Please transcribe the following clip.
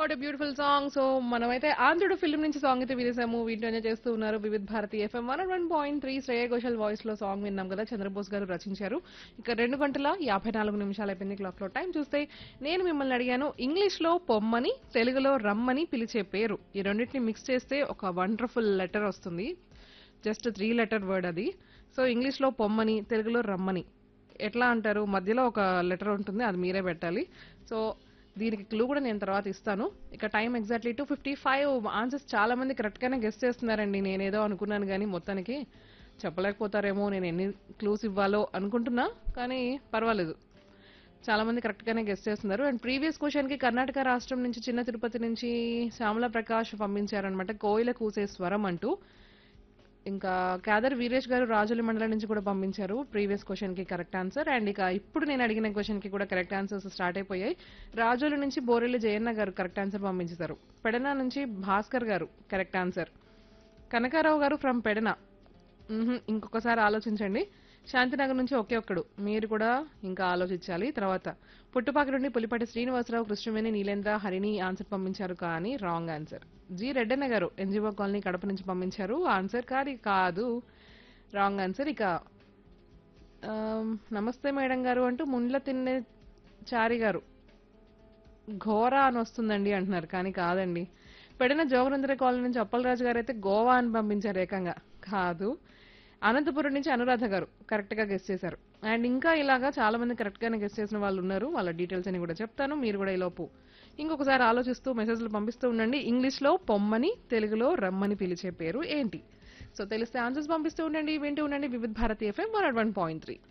what beautiful song so మనమైతే ఆంధ్రుడు film నుంచి సాంగ్ అయితే వినేసాము వీటిలోనే చేస్తూ ఉన్నారు Vividh Bharati FM one one point three Shreya Ghoshal voice లో సాంగ్ విన్నాం కదా చంద్రబోస్ గారు రచించారు ఇక రెండు గంటల యాభై నాలుగు నిమిషాలు అయిపోయింది క్లాక్ లో టైం చూస్తే నేను మిమ్మల్ని అడిగాను ఇంగ్లీష్ లో పొమ్మని తెలుగులో రమ్మని పిలిచే పేరు ఈ రెండింటిని మిక్స్ చేస్తే ఒక వండర్ఫుల్ లెటర్ వస్తుంది జస్ట్ త్రీ లెటర్ వర్డ్ అది సో ఇంగ్లీష్ లో పొమ్మని తెలుగులో రమ్మని ఎట్లా అంటారు మధ్యలో ఒక లెటర్ ఉంటుంది అది మీరే పెట్టాలి సో దీనికి క్లూ కూడా నేను తర్వాత ఇస్తాను ఇక time exactly two fifty five answers చాలా మంది కరెక్ట్ గానే గెస్ట్ చేస్తున్నారండి నేనేదో అనుకున్నాను కానీ మొత్తానికి చెప్పలేకపోతారేమో నేను ఎన్ని క్లూస్ ఇవ్వాలో అనుకుంటున్నా కానీ పర్వాలేదు చాలా మంది కరెక్ట్ గానే గెస్ట్ చేస్తున్నారు అండ్ ప్రీవియస్ క్వశ్చన్ కి కర్ణాటక రాష్ట్రం నుంచి చిన్న తిరుపతి నుంచి శ్యామల ప్రకాష్ పంపించారనమాట కోయిల కూసే స్వరం అంటూ ఇంకా కేదర్ వీరేష్ గారు రాజుల మండలం నుంచి కూడా పంపించారు ప్రీవియస్ క్వశ్చన్ కి కరెక్ట్ ఆన్సర్ అండ్ ఇక ఇప్పుడు నేను అడిగిన క్వశ్చన్ కి కూడా కరెక్ట్ ఆన్సర్స్ స్టార్ట్ అయిపోయాయి రాజుల నుంచి బోరెల్లి జయన్న గారు కరెక్ట్ ఆన్సర్ పంపించారు పెడన నుంచి భాస్కర్ గారు కరెక్ట్ ఆన్సర్ కనకారావు గారు ఫ్రమ్ పెడన మ్హూ, ఇంకొకసారి ఆలోచించండి శాంతినగర్ నుంచి ఒకే ఒక్కడు మీరు కూడా ఇంకా ఆలోచించాలి తర్వాత పుట్టుపాక నుండి పులిపాటి శ్రీనివాసరావు కృష్ణవేణి నీలేంద్ర హరిని ఆన్సర్ పంపించారు కానీ రాంగ్ ఆన్సర్ జి రెడ్డన్న గారు ఎన్జిఓ కాలనీ కడప నుంచి పంపించారు ఆన్సర్ కానీ కాదు రాంగ్ ఆన్సర్ ఇక ఆమ్, నమస్తే మేడం గారు అంటూ ముండ్ల తిన్నే చారి గారు ఘోర అని వస్తుందండి అంటున్నారు కానీ కాదండి పెడిన జోగనందర కాలనీ నుంచి అప్పలరాజు గారు అయితే గోవా అని పంపించారు ఏకంగా కాదు అనంతపురం నుంచి అనురాధ గారు కరెక్ట్ గా గెస్ట్ చేశారు అండ్ ఇంకా ఇలాగా చాలా మంది కరెక్ట్ గానే గెస్ట్ చేసిన వాళ్ళు ఉన్నారు వాళ్ళ డీటెయిల్స్ అని కూడా చెప్తాను మీరు కూడా ఈలోపు ఇంకొకసారి ఆలోచిస్తూ మెసేజ్లు పంపిస్తూ ఉండండి ఇంగ్లీష్ లో పొమ్మని తెలుగులో రమ్మని పిలిచే పేరు ఏంటి సో తెలిస్తే ఆన్సర్స్ పంపిస్తూ ఉండండి వింటూ ఉండండి Vividh Bharati FM one point three